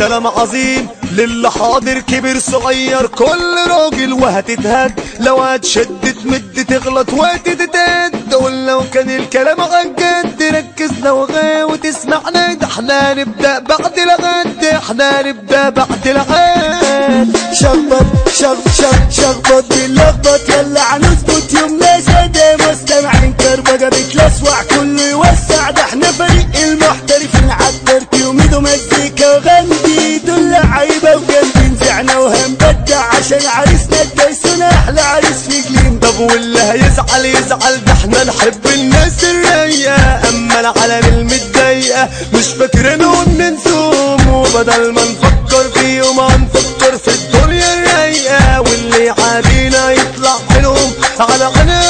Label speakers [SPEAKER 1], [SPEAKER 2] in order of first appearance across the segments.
[SPEAKER 1] سلام عظيم للي حاضر كبير صغير كل راجل وهتتهد لو هتشد تمد تغلط وتتتد قول لو كان الكلام عن جد ركز لو غاوي تسمعنا ده احنا نبدأ بعد الغد احنا نبدأ بعد الغد
[SPEAKER 2] شخبط شخ شخ شخبط باللخبط يلا هنظبط يومنا سادة مستمعين كربجة بتلسوع كله يوسع ده احنا فريق المحترفين عالترك يوميدو مزيكا وغندي دول لعيبة وجنبي نزعنا وهنبدع عشان عريسنا الدايسون احلى عريس في جليم
[SPEAKER 1] طب واللي هيزعل يزعل ده احنا نحب الناس الرايقة اما العالم المتضايقة مش فاكرينهم ننسوهم وبدل ما نفكر فيهم هنفكر في الدنيا الرايقة واللي يعادينا يطلع حلوهم على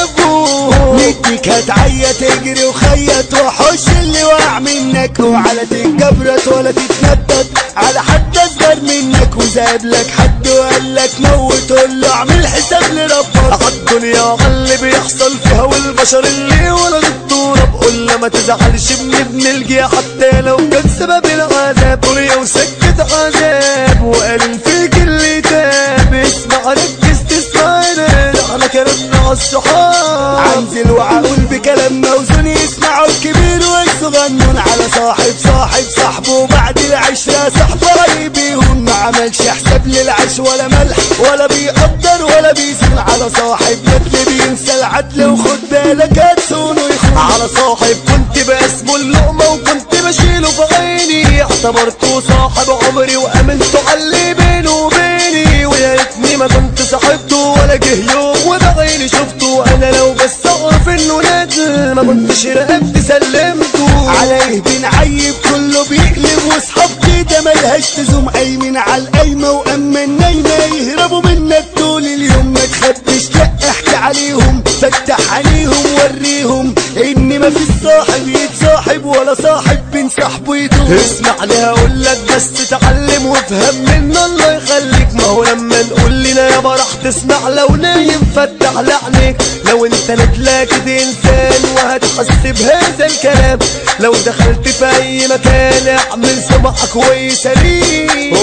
[SPEAKER 1] عنبهم
[SPEAKER 2] نديك هتعيا تجري وخيط وحش اللي وقع منك وعلى تتجبرت ولا تتنطط على حد اصغر منك وزاد لك حد وقال لك موت قول له اعمل حساب لربك
[SPEAKER 1] عالدنيا اللي بيحصل فيها والبشر اللي ولد التراب قول له ما تزعلش من ابن الجيا حتى لو كان سبب العذاب دنيا وسكت عذاب وقال فيك اللي تاب اسمع ركز تسمعنا على كلامنا عالصحاب
[SPEAKER 2] عنزل واقول بكلام موزون يسمعوا الكبير والصغنون على صاحب صاحب صاحبه بعد العشرة صاحبه قريبيهم ما عملش حساب للعيش ولا ملح ولا بيقدر ولا بيسون على صاحب مثل بينسى العدل وخد بالك هتسون ويخون
[SPEAKER 1] على صاحب كنت باسمه اللقمة وكنت بشيله في عيني اعتبرته صاحب عمري وامنته على اللي بينه وبيني ويا ريتني ما كنت صاحبته ولا جه يوم وبعيني شفته انا لو بس اعرف انه نازل ما كنتش رقبت سلمته
[SPEAKER 2] عليه بنعيب كله بيقلب واصحاب كده ملهاش تزوم قايمين على القايمة واما النايمة يهربوا منك طول اليوم ما تخبش لا احكي عليهم فتح عليهم وريهم ان ما في صاحب يتصاحب ولا صاحب بين صاحبه يدوم
[SPEAKER 1] اسمع لي هقول لك بس تعلم وافهم منا الله يخليك ما هو لما نقول لنا يابا راح تسمع لو نايم فتح لعنك لو انت نتلاقد انسان وهتحس بهذا الكلام لو دخلت في اي مكان اعمل سمعة كويسة ليه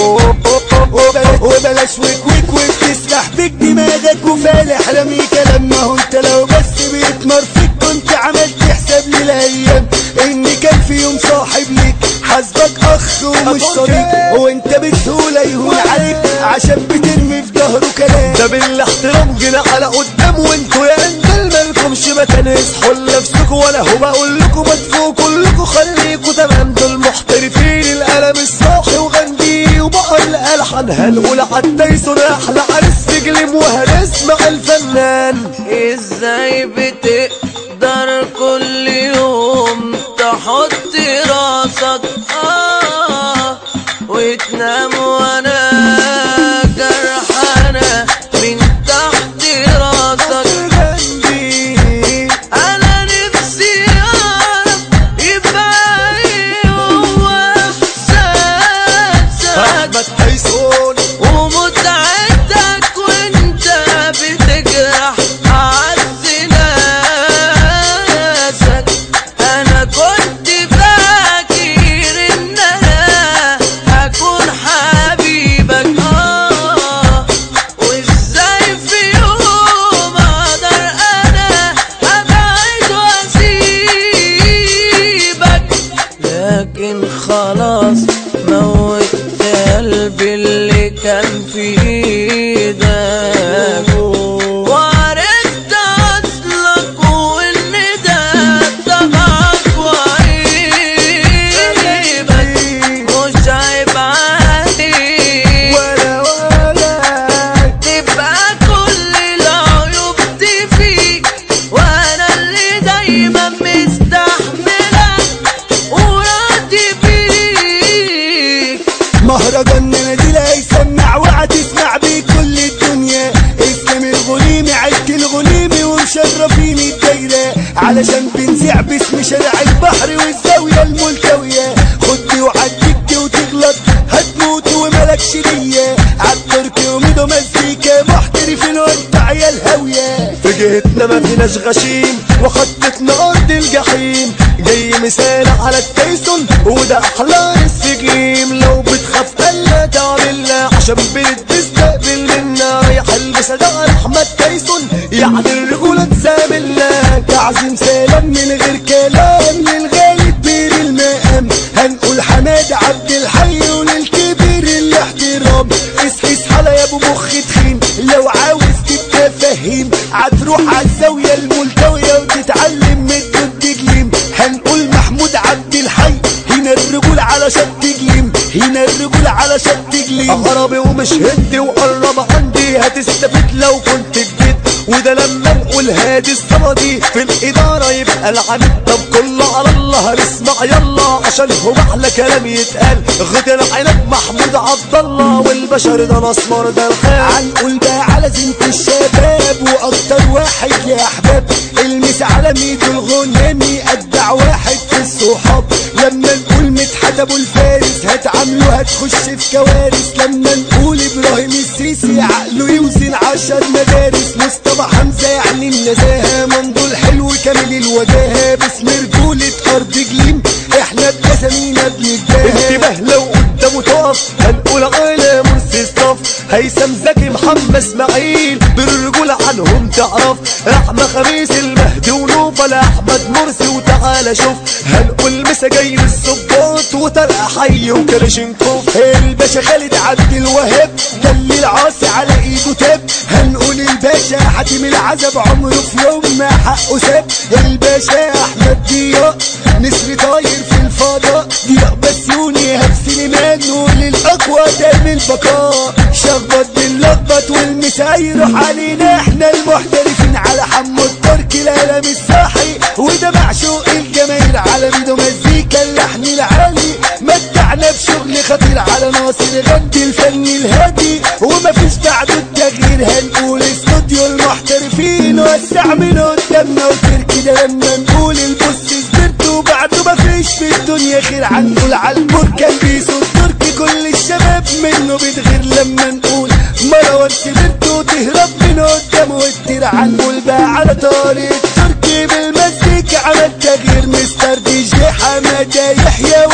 [SPEAKER 2] وبلاش وبلاش ويك ويك ويك تسرح بيك دماغك وفالح رمي كلام ما هو انت لو بس بيتمر فيك كنت عملت حساب للايام ان كان في يوم صاحب ليك حاسبك اخ ومش صديق وانت بسهولة يهون عليك عشان بترمي في ظهره كلام
[SPEAKER 1] ده بالاحترام جينا على قدام وانتوا يا اندل مالكمش مكان اصحوا لنفسكوا ولا هو بقول لكم ما تفوقوا كلكوا خليكوا تمام دول محترفين القلم الصاحي وغندي وبقر الالحان هنقول عالتايسون احلى عريس في جليم وهنسمع الفنان
[SPEAKER 3] ازاي بتقدر كل يوم تحط راسك اه وتنام وانا جرحانة من تحت راسك انا نفسي اعرف يبقى ايه هو احساسك
[SPEAKER 1] احمد تايسون
[SPEAKER 3] ومتعتك وانت بتجرح عز ناسك انا كنت فاكر ان انا هكون حبيبك اه وازاي في يوم اقدر انا ابعد واسيبك لكن خلاص موت قلبي اللي كان في ايدك وعرفت اصلك وان ده طبعك وعيبك مش عيب عليك
[SPEAKER 2] ولا ولا
[SPEAKER 3] تبقى كل العيوب دي فيك وانا اللي دايما مستحملك وراضي بيك
[SPEAKER 2] مهرجان نادي لا يسمع وهتسمع بيه كل الدنيا اسلام الغنيمي عيلة الغنيمي ومشرفين الدايرة علشان بنزع باسم شارع البحر والزاوية الملتوية خدي وعديك وتغلط هتموت وملكش نية عالتركي وميدو مزيكا محترفين وانت عيال هاوية
[SPEAKER 1] في جهتنا ما فيناش غشيم وخطتنا ارض الجحيم جاي مثال على التايسون وده احلى ريس في جيم لو بتخاف تخاف الا تعملنا عشان بنستقبل منا رايح البس ده احمد تايسون يعني الرجولة تساملنا
[SPEAKER 2] تعظيم سلام من غير كلام للغالي كبير المقام هنقول حماد عبد الحي وللكبير الاحترام اسحس حلا يا ابو مخ تخين لو عاوز تبقى فهيم هتروح عالزاوية الملتوية وتتعلم من الدود تجليم هنقول محمود عبد الحي هنا الرجول على شط جليم هنا الرجول على شط جليم
[SPEAKER 1] عربي ومش هندي وقرب عندي هتستفيد لو كنت جديد وده لما نقول هادي الصمدي في الإدارة يبقى العميد طب كله على الله هنسمع يلا عشان هو أحلى كلام يتقال غدر عينك محمود عبد الله والبشر ده الأسمر ده الخال
[SPEAKER 2] هنقول بقى على زينة الشباب واكتر واحد يا احباب المس على ميدو الغنامي ابدع واحد في الصحاب لما نقول مدحت ابو الفارس هتعامله هتخش في كوارث لما نقول ابراهيم السيسي عقله يوزن عشر مدارس مصطفى حمزه يعني النزاهه منظور حلو كامل الوجاهه باسم رجوله ارض جليم احنا باسامينا بنتباهى
[SPEAKER 1] انتباه لو قدامه تقف هنقول عيلة مرسي صف هيثم زكي محمد اسماعيل بالرجولة عنهم تعرف احمد خميس المهدي ونوفل احمد مرسي وتعالى شوف هنقول مسا جاي من الصباط وطلع حي وكلاشينكوف
[SPEAKER 2] الباشا خالد عبد الوهاب دل العاصي على ايده تاب هنقول الباشا حاتم العزب عمره في يوم ما حقه ساب الباشا احمد ضياء نسر طاير في الفضاء ضياء بسيوني هاب سليمان نقول الاقوى تعمل بقاء شخبط بنلخبط والمسا يروح علينا احنا المحترفين على حمو التركي القلم الصاحي وده معشوق الجماهير على ميدو مزيكا اللحن العالي متعنا بشغل خطير على ناصر غد الفن الهادي ومفيش بعده التغيير هنقول استوديو المحترفين وسع من قدامنا وتركي ده لما نقول البص سبرت وبعده مفيش في الدنيا خير هنقول على البركان بيسو تركي كل الشباب منه بتغير لما نقول مروان سبرت وتهرب من قدامه والتير هنقول بقى على طريق تركي بالمزيكا على التغيير مستر دي جي حماده يحيى